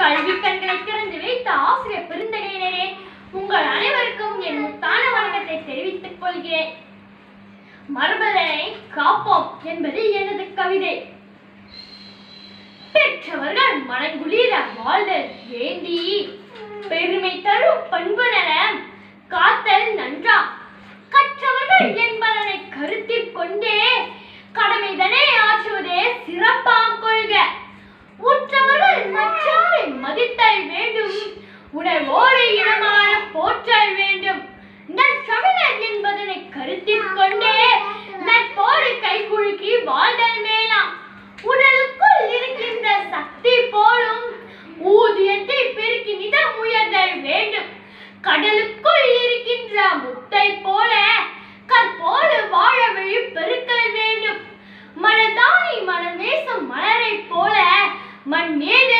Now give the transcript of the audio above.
கல்வி கண்களை திறந்து வைத்த ஆசிரியர் பெருந்தகையினரே உங்கள் அனைவருக்கும் என் முத்தான வணக்கத்தை தெரிவித்துக் கொள்கிறேன் மரபதனை காப்போம் என்பது எனது கவிதை பெற்றவர்கள் மனங்குளிர வாழ்தல் வேண்டி பெருமை தரும் பண்பு நலம் காத்தல் நன்றா கற்றவர்கள் என்பதனை கருத்தில் கொண்டே கடமைதனை ஆற்றுவதே சிறப்பாம் கொள்க உற்றவர்கள் மற்றவரை மதித்தல் வேண்டும் உணர்வோடு இனமான போற்றல் வேண்டும் நற்றமிழர் என்பதனை கருத்தில் கொண்டே நட்போடு கைகுலுக்கி வாழ்தல் மேலாம் உடலுக்குள் இருக்கின்ற சக்தி போலும் ஊதியத்தை பெருக்கி நிதம் உயர்தல் வேண்டும் கடலுக்குள் இருக்கின்ற முத்தை போல கற்போடு வாழ வழி பெருக்கல் வேண்டும் மனதானி மனம் வீசும் மலரைப் போல மண் மீது